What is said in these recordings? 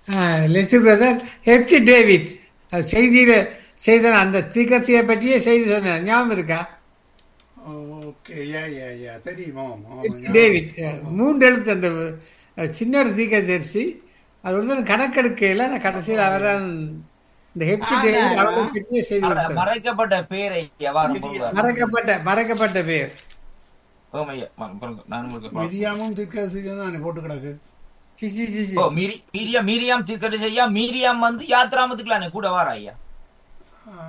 Lassi brother Hepsi David அது செய்தியில செய்த அந்த தீக்கசியை பற்றியே செய்தி சொன்னேன் ஞாபகம் இருக்கா ஓகே யா யா யா தெரியுமா ஹெப்சி டேவிட் மூன்று எழுத்து அந்த அஹ், சின்ன ஒரு தீக்கதரிசி அது ஒரு கணக்கெடுக்கையில் நான் கடைசியில் அவரை இந்த ஹெப்சி ஆமா. டேவிட் அவரை பற்றியே செய்தி அவர கொடுத்தார். மறைக்கப்பட்ட பேரை எவ்வாறு போடுவார் மறைக்கப்பட்ட மறைக்கப்பட்ட பேர் ஓமையா ம- பாருங்க, நான் உங்களுக்கு பா- மிரியாமும் திருக்கசியும் தானே போட்டு கிடக்கு சி, சி, சி, சி. ஓ மீரி மீரியா மீரியாம் தீர்க்கதரிசி ஐயா மீரியாம் வந்து யாத்ராமத்துக்குலாம் கூட வாரா ஐயா ஆ,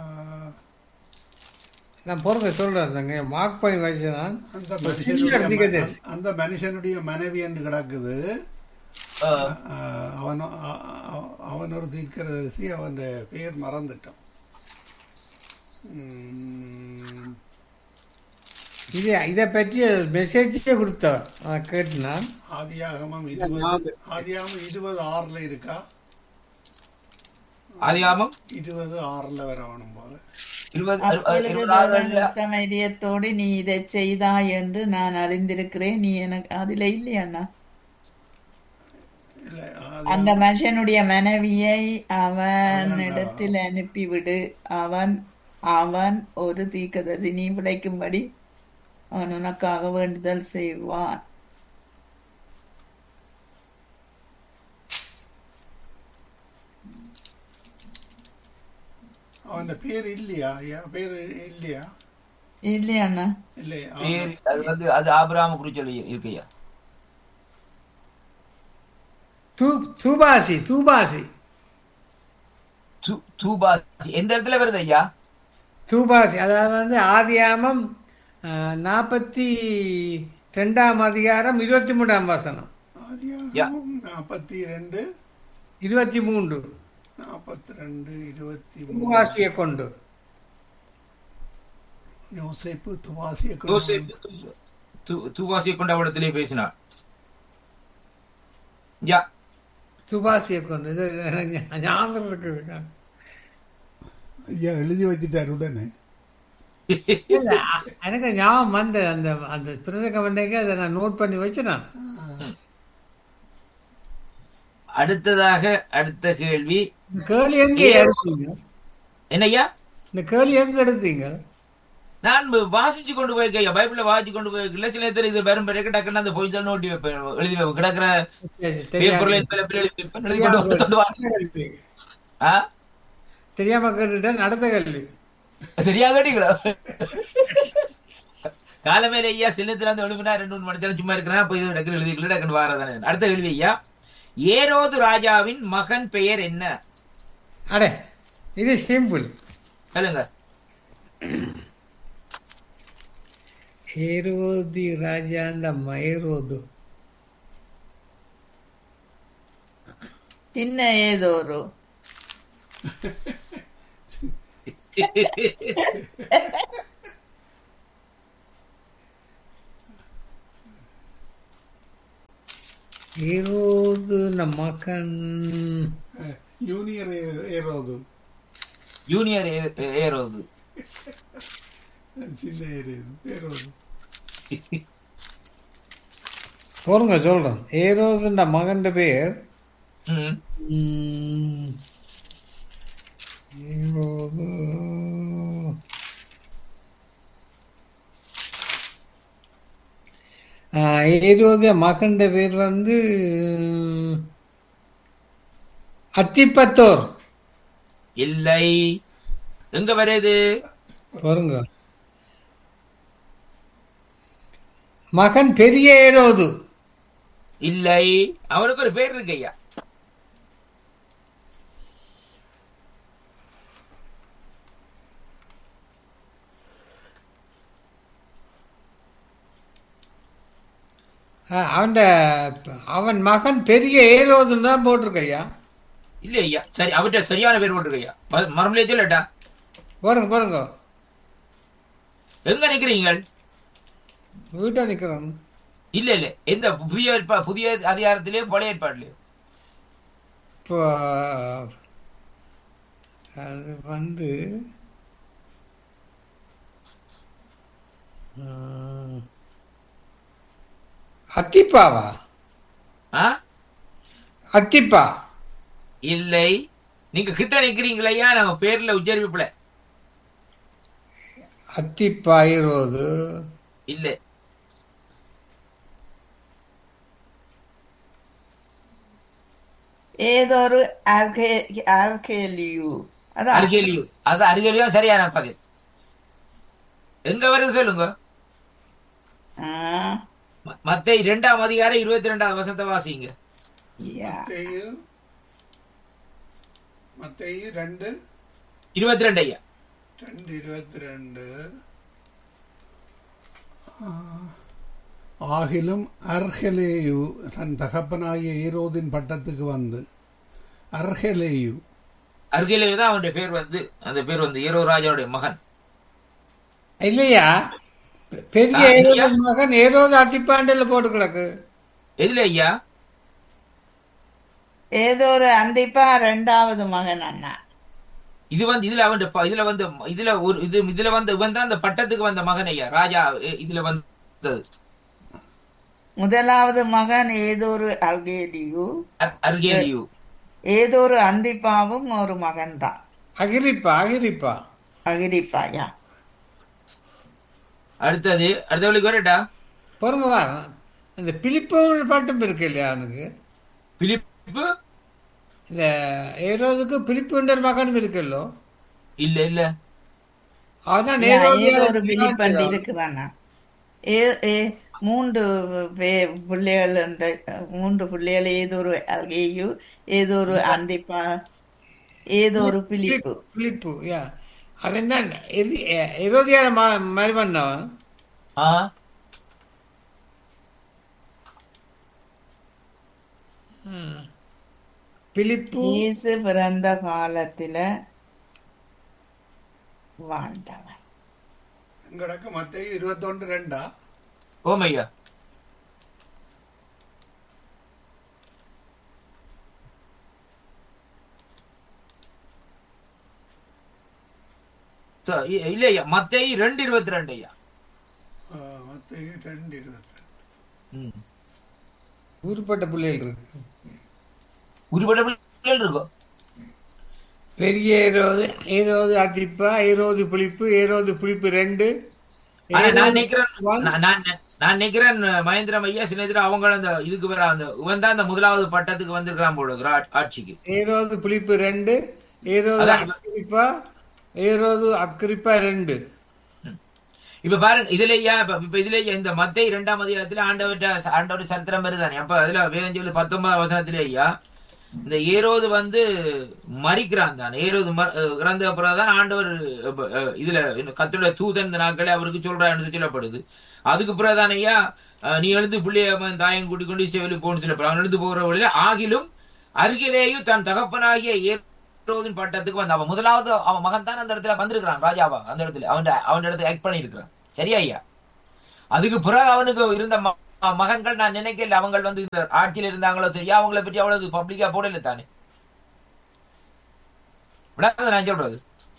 நான் பொறுங்க சொல்றேன் தங்க மார்க் பண்ணி வச்சுதான் அந்த சின்ன மனுஷனுடைய ம- தீர்க்கதரிசி. அந்த மனுஷனுடைய மனைவி என்று கிடக்குது அஹ், ஆ, அவன் அ- அ- அவன் ஒரு தீர்க்கதரிசி அவன் பேர் மறந்துட்டான் ம், இது இதை பற்றி மெசேஜே கொடுத்தவன் நான் கேட்டுனான் ஆதியாகமம் இருபது ஆதியாகமம் இருபது ஆறுல இருக்கா ஆதியாமம் இருபது ஆறுல வரணும் போல இருபது அப்பொழுது இருபதாறு தேவன் உத்தம நீ இதை செய்தாய் என்று நான் அறிந்திருக்கிறேன் நீ எனக்கு அதுல இல்லையாண்ணா இல்ல அந்த மனுஷனுடைய மனைவியை அவனிடத்தில் அனுப்பிவிடு அவன் அவன் ஒரு தீர்க்கதரிசி நீ பிழைக்கும்படி அவன் உனக்காக வேண்டுதல் செய்வான் அவன் பேர் இல்லையா ஐயா பேர் இல்லையா இல்லையாண்ணா இல்லை பேர் அது வந்து அது ஆபிரகாம குறிச்சு சொல்லி இருக்கையா தூ தூபாசி தூபாசி து- தூபாசி எந்த இடத்துல வருது ஐயா தூபாசி அதாவது வந்து ஆதியாமம் நாற்பத்தி ரெண்டாம் அதிகாரம் இருபத்தி மூணாம் வசனம் ஆதியாகமம் நாற்பத்தி ரெண்டு இருபத்தி மூன்று நாற்பத்தி ரெண்டு இருபத்தி மூணு தூபாசியை கொண்டு யோசேப்பு துவாசிய யோசேப்பு து- து- தூபாசியை கொண்ட இடத்திலே பேசினார் யா துபாசியை கொண்டு இது எனக்கு ஞா- ஞாபகம் இருக்குது ஐயா எழுதி வச்சுட்டார் உடனே இல்ல, அ- எனக்கு ஞாபகம் வந்த அந்த அந்த பிரதக வண்டைக்கு அதை நான் நோட் பண்ணி வச்சிடேன் அடுத்ததாக அடுத்த கேள்வி இந்த கேள்வி எங்க எடுத்தீங்க என்னய்யா இந்த கேள்வி எங்க எடுத்தீங்க நான் வாசிச்சு கொண்டு போயிருக்கேன் ஐயா பைபிள்ல வாசிச்சு கொண்டு போயிருக்கல சில நேரத்தில் இது பெரும் பிறகு டக்குன்னு அந்த பொய் நோட்டி வைப்பேன் எழுதி வைப்பேன் கிடக்குற சரி, சரி, பேப்பர்ல தெரியாம சில பேர் எழுதி வைப்பேன் எழுதி கொண்டு வந்து கொண்டு வாங்க. ஆ? தெரியாம கேட்டுட்டேன் அடுத்த கேள்வி சரியா கேட்டீங்களா காலமேல ஐயா சின்னத்துல இருந்து எழுப்பினா ரெண்டு மூணு மணி நேரம் சும்மா இருக்கிறேன் அப்ப இது டக்குனு எழுதிக்கல டக்குனு வாரதானே அடுத்த கேள்வி ஐயா ஏரோது ராஜாவின் மகன் பெயர் என்ன அடே இது சிம்பிள் சொல்லுங்க ஏரோதி ராஜாண்ட மயரோது சின்ன ஏதோ ஒரு ஏரோது நம்ம மகன் யூனியர் ஏரோது ஜூனியர் ஏ- ஏரோது சின்ன ஏரோது ஏரோது போருங்க சொல்றேன் ஏரோதுன்ற மகன் பேர் ம். ம், ஏரோது ஆ, ஏரோது மகன் பேர் வந்து அத்திப்பத்தோர் இல்லை எங்க வருது பாருங்க மகன் பெரிய ஏரோது இல்லை அவனுக்கு ஒரு பேர் இருக்கு ஐயா அவன் அவன் மகன் பெரிய ஏரோதுன்னு தான் போட்டிருக்கையா இல்ல ஐயா சரி அவர்கிட்ட சரியான பேர் போட்டுருக்கு ஐயா ம- மறுபடியும் சொல்லட்டா பாருங்க பாருங்க எங்க நிக்கிறீங்க வீட்டை நிக்கிறோம் இல்ல இல்ல எந்த புதிய ஏற்பா- புதிய அதிகாரத்திலேயோ பழைய ஏற்பாடுலயோ இப்போ அது வந்து ம், அத்திப்பாவா ஆ அத்திப்பா இல்லை நீங்க கிட்ட நிக்கிறீங்களையா நம்ம பேர்ல உச்சரிப்புல அத்திப்பா ஈரோது இல்ல ஏதோ ஒரு ஆல்கே- ஆல்கேலியு அதான் அருகேலியும் அது அருகேலியும் சரியான பதில் எங்க வருது சொல்லுங்க ஆ, ம- மத்தை இரண்டாம் அதிகாரம் இருபத்தி ரெண்டாவது வசனத்தை வாசிங்க யா. மத்தேயு மத்தேயு ரெண்டு இருபத்தி ரெண்டு ஐயா ரெண்டு இருபத்தி ரெண்டு ஆகிலும் அர்ஹெலேயு தன் தகப்பனாகிய ஈரோதின் பட்டத்துக்கு வந்து அர்ஹெலேயு அருகேலியு தான் அவனுடைய பேர் வந்து அந்த பேர் வந்து ஈரோ ராஜாவுடைய மகன் இல்லையா பெரிய ஆ, இல்லையா? ஏரோது மகன் ஏரோது அத்திப்பாண்டில போட்டு கிடக்கு எதுல ஐயா ஏதோ ஒரு அந்திப்பா ரெண்டாவது மகன் அண்ணா இது வந்து இதுல அவன் இதுல வந்து இதுல ஒரு இது இதுல வந்து இவன் தான் அந்த பட்டத்துக்கு வந்த மகன் ஐயா ராஜா எ- இதுல வந்தது முதலாவது மகன் ஏதோ ஒரு அல்கேலியு அர்- அர்கேலியு ஏதோ ஒரு அந்திப்பாவும் ஒரு மகன் தான் அகிரிப்பா அகிரிப்பா அகிரிப்பாயா அடுத்தது அடுத்தவளுக்கு வரட்டா பாருங்க தான் இந்த பிலிப்பு பாட்டும் இருக்கு இல்லையா அவனுக்கு பிலிப்பு இந்த ஏரோதுக்கு பிலிப்புன்ற மகனும் இருக்குல்லோ இல்ல இல்ல அவதான் யா, ஏரோது ஏதோ ஒரு பிலிப்பண்டி இருக்குதானா ஏ ஏ மூன்று வே- பிள்ளைகள் உண்டு. மூன்று பிள்ளைகள் ஏதோ ஒரு அல்கேயு ஏதோ ஒரு அந்திப்பா ஏதோ ஒரு பிலிப்பு பிலிப்பு யா அவன் தான் ஏரோதியான மாதிரி பண்ணவன் ஆ பிலிப்பு இயேசு பிறந்த காலத்துல வாழ்ந்தவன் எங்கடக்கு மத்தேயு இருபத்தொன்று ரெண்டா ஓம் ஐயா ச- இ- இல்ல ஐயா மத்தேயு ரெண்டு இருபத்தி ரெண்டு ஐயா ஆ, மத்தேயு ரெண்டு இருபத்தி ரெண்டு ம். ஊருப்பட்ட பிள்ளைகள் இருக்கு உருப்பட பிள்ளைகள் இருக்கும் பெரிய ஏரோது ஏரோது அத்திப்பா ஏரோது புளிப்பு ஏரோது புளிப்பு ரெண்டு ஆனா நான் ஏரோது நினைக்கிறேன் one. நான் நான் நான் நினைக்கிறேன் மகேந்திரம் ஐயா சில இதுல அவங்க அந்த இதுக்கு வர அந்த இவன் தான் அந்த முதலாவது பட்டத்துக்கு வந்திருக்கிறான் போல இருக்கு, ஆட்- ஆட்சிக்கு ஏரோது புளிப்பு ரெண்டு ஏரோது அதான். அக்கிரிப்பா ஏரோது அக்கிரிப்பா ரெண்டு இப்ப பாருங்க இதுல ஐயா இப்ப இப்ப இதுல ஐயா இந்த மத்திய இரண்டாம் அதிகாரத்துல ஆண்டவர்கிட்ட ஆண்டவர் சரித்திரம் வருதானே அப்ப அதுல வேதம் சொல்லி பத்தொன்பது வசனத்துல ஐயா இந்த ஏரோது வந்து மறிக்கிறான் தான் ஏரோது ம- அஹ் இறந்த பிறகுதான் ஆண்டவர் அப்ப, அஹ், இதுல கத்தோட தூதன் இந்த நாட்களே அவருக்கு சொல்றான்னு சொல்லப்படுது அதுக்கு பிறகுதான் ஐயா அஹ், நீ எழுந்து பிள்ளைய அவன் தாயம் கூட்டிக் கொண்டு செவிலி போன்னு சொல்லப்படுது அவன் எழுந்து போகிற வழியில ஆகிலும் அருகிலேயும் தன் தகப்பனாகிய ஏரோதின் பட்டத்துக்கு வந்து அவன் முதலாவது அவன் மகன் தான் அந்த இடத்துல வந்திருக்கிறான் ராஜாவா அந்த இடத்துல அவன் அவன் இடத்துல ஆக்ட் பண்ணியிருக்கிறான் சரியா ஐயா அதுக்கு பிறகு அவனுக்கு இருந்த ம- மகன்கள் நான் நினைக்கல அவங்க வந்து இந்த ஆட்சியில இருந்தாங்களோ தெரியும் அவங்கள பற்றி அவ்வளவு பப்ளிக்கா போடல தானே விடாது நான் சொல்றது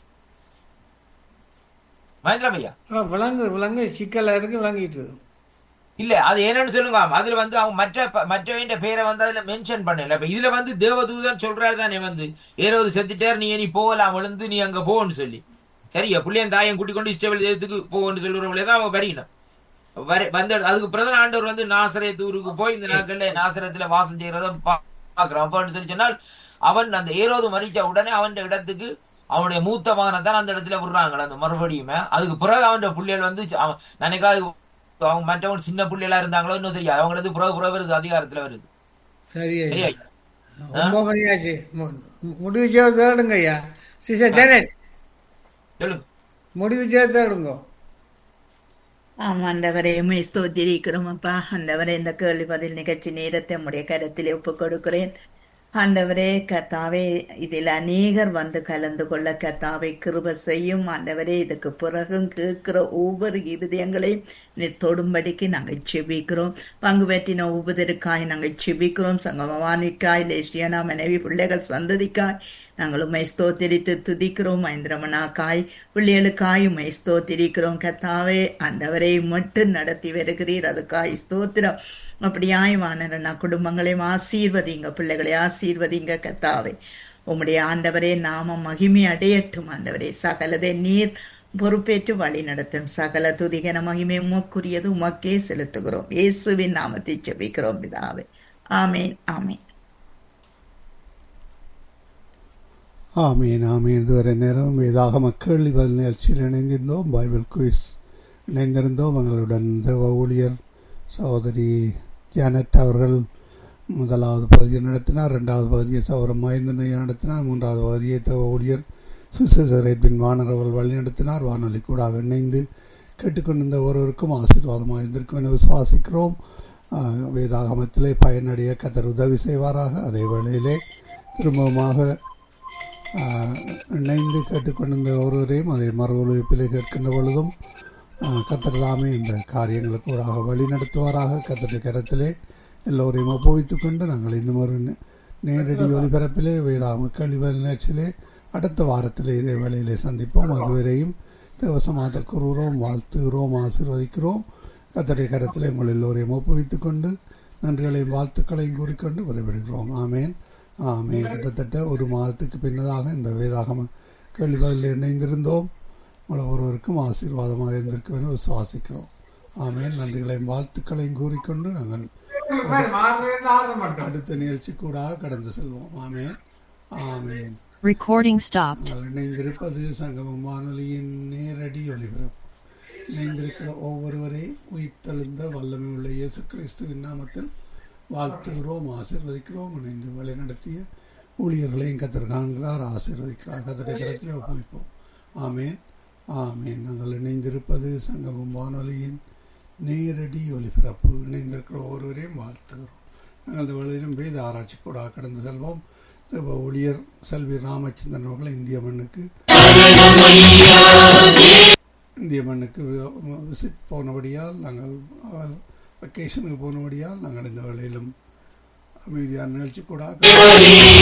மகேந்திரம் ஐயா ஆ, விளங்கு விளங்கு சிக்கலா இருக்கு விளங்கிட்டு இல்ல அது என்னன்னு சொல்லுங்க அதுல வந்து அவங்க மற்ற ப- மற்றவங்க பேரை வந்து அதுல மென்ஷன் பண்ணல இப்ப இதுல வந்து தேவதூதன் சொல்றாரு தானே வந்து ஏறாவது செத்துட்டார் நீ நீ போகலாம் விழுந்து நீ அங்க போன்னு சொல்லி சரியா புள்ளியன் தாயம் கூட்டி கொண்டு இஷ்டவெளி தேசத்துக்கு போன்னு சொல்லுறவங்களே தான் அவங்க வரையணும் வர வந்த அதுக்கு பிரதம ஆண்டவர் வந்து நாசரேத் ஊருக்கு போய் இந்த நாட்கள்ல நாசரத்துல வாசம் செய்யறத பா- பாக்குறோம் அப்பன்னு சொல்லி சொன்னால் அவன் அந்த ஏரோது மறிச்ச உடனே அவன் இடத்துக்கு அவனுடைய மூத்த மகனை தான் அந்த இடத்துல விடுறாங்க அந்த மறுபடியுமே அதுக்கு பிறகு அவன் பிள்ளைகள் வந்து அவன் நினைக்காது அவங்க மற்றவங்க சின்ன பிள்ளைகளா இருந்தாங்களோ இன்னும் தெரியாது அவங்களுக்கு பிறகு பிறகு வருது அதிகாரத்துல வருது சரி சரியா ஐயா ஒன்பது மணி ஆச்சு மு- முடிவு செய்ய தேடுங்க ஐயா சிச தேனே சொல்லுங்க முடிவு செய்ய தேடுங்க ஆமா ஆண்டவரே உம்மை ஸ்தோத்திரிக்கிறோம் அப்பா ஆண்டவரே இந்த கேள்வி பதில் நிகழ்ச்சி நேரத்தை உம்முடைய கருத்தில் ஒப்புக் கொடுக்கிறேன் ஆண்டவரே கர்த்தாவே இதில் அநேகர் வந்து கலந்து கொள்ள கர்த்தாவை கிருப செய்யும் ஆண்டவரே இதுக்கு பிறகும் கேட்கிற ஒவ்வொரு இருதயங்களையும் நீ தொடும்படிக்கு நாங்கள் செபிக்கிறோம் பங்கு பெற்றின ஒவ்வொருக்காய் நாங்கள் செபிக்கிறோம் சங்கமவானிக்காய் லேசியனா மனைவி பிள்ளைகள் சந்ததிக்காய் நாங்கள் உண்மை ஸ்தோத்திரித்து துதிக்கிறோம் மகேந்திரமனாக்காய் பிள்ளைகளுக்காய் உண்மை ஸ்தோத்திரிக்கிறோம் கத்தாவே ஆண்டவரை மட்டும் நடத்தி வருகிறீர் அதுக்காய் ஸ்தோத்திரம் அப்படியாய் வானரண்ணா குடும்பங்களையும் ஆசீர்வதிங்க பிள்ளைகளை ஆசீர்வதிங்க கத்தாவே உம்முடைய ஆண்டவரே நாமம் மகிமை அடையட்டும் ஆண்டவரே சகலதை நீர் பொறுப்பேற்று வழி நடத்தும் சகல துதிகன மகிமை உமக்குரியது உமக்கே செலுத்துகிறோம் இயேசுவின் நாமத்தை செபிக்கிறோம் பிதாவே ஆமேன் ஆமேன் ஆமீன் ஆமீன் இதுவரை நேரம் வேதாக மக்கள் இவள் நிகழ்ச்சியில் இணைந்திருந்தோம் பைபிள் குயிஸ் இணைந்திருந்தோம் எங்களுடன் தேவ ஊழியர் சகோதரி ஜானட் அவர்கள் முதலாவது பகுதியை நடத்தினார் ரெண்டாவது பகுதியை சௌரம் மகேந்திரனை நடத்தினார் மூன்றாவது பகுதியை தேவ ஊழியர் சுசேசர் எட்வின் வானர் அவர்கள் வழி நடத்தினார் வானொலி கூடாக இணைந்து கேட்டுக்கொண்டிருந்த ஒருவருக்கும் ஆசீர்வாதமாக இருந்திருக்கும் என விசுவாசிக்கிறோம் ஆஹ், வேதாகமத்திலே பயனடைய கத்தர் உதவி செய்வாராக அதே வேளையிலே திரும்பவுமாக ஆஹ், இணைந்து கேட்டுக்கொண்டிருந்த ஒருவரையும் அதை மறு ஒழிப்பிலே கேட்கின்ற பொழுதும் ஆஹ், கத்தர் தாமே இந்த காரியங்களுக்கு ஊடாக வழி நடத்துவாராக கத்தருடைய கரத்திலே எல்லோரையும் ஒப்புவித்துக் கொண்டு நாங்கள் இன்னும் ஒரு நே- நேரடி ஒலிபரப்பிலே வேதாகம கழிவு நிகழ்ச்சியிலே அடுத்த வாரத்திலே இதே வேளையிலே சந்திப்போம் அதுவரையும் தேவசமாத கூறுகிறோம் வாழ்த்துகிறோம் ஆசீர்வதிக்கிறோம் கத்தருடைய கரத்திலே உங்கள் எல்லோரையும் ஒப்புவித்துக் கொண்டு நன்றிகளையும் வாழ்த்துக்களையும் கூறிக்கொண்டு விடைபெறுகிறோம் ஆமேன் ஆமேன் கிட்டத்தட்ட ஒரு மாதத்துக்கு பின்னதாக இந்த வேதாகம கேள்விகளில் இணைந்திருந்தோம் உங்கள் ஒருவருக்கும் ஆசீர்வாதமாக இருந்திருக்கும் என விசுவாசிக்கிறோம் ஆமேன் நன்றிகளையும் வாழ்த்துக்களையும் கூறிக்கொண்டு நாங்கள் மாறினா ஆட மாட்டோம் அடுத்த நிகழ்ச்சி கூட கடந்து செல்வோம் ஆமேன் ஆமேன் Recording stopped. நாங்கள் இணைந்திருப்பது சங்கமம் வானொலியின் நேரடி ஒலிபரப்பு இணைந்திருக்கிற ஒவ்வொருவரையும் உயிர்த்தெழுந்த வல்லமை உள்ள இயேசு கிறிஸ்துவின் நாமத்தில் வாழ்த்துகிறோம் ஆசீர்வதிக்கிறோம் இணைந்து வழி நடத்திய ஊழியர்களையும் கத்தர் காண்கிறார் ஆசீர்வதிக்கிறார் கத்தரை கரத்தில் ஒப்புவிப்போம் ஆமேன் ஆமேன் நாங்கள் இணைந்திருப்பது சங்கமம் வானொலியின் நேரடி ஒலிபரப்பு இணைந்திருக்கிற ஒவ்வொருவரையும் வாழ்த்துகிறோம் நாங்கள் இந்த வழியிலும் வேத ஆராய்ச்சி கூட கடந்து செல்வோம் தேவ ஊழியர் செல்வி ராமச்சந்திரன் அவர்கள் இந்திய மண்ணுக்கு இந்திய மண்ணுக்கு விசிட் போனபடியால் நாங்கள் வெக்கேஷனுக்கு போனபடியால் நாங்கள் இந்த வேளையிலும் அமைதியான நிகழ்ச்சி கூட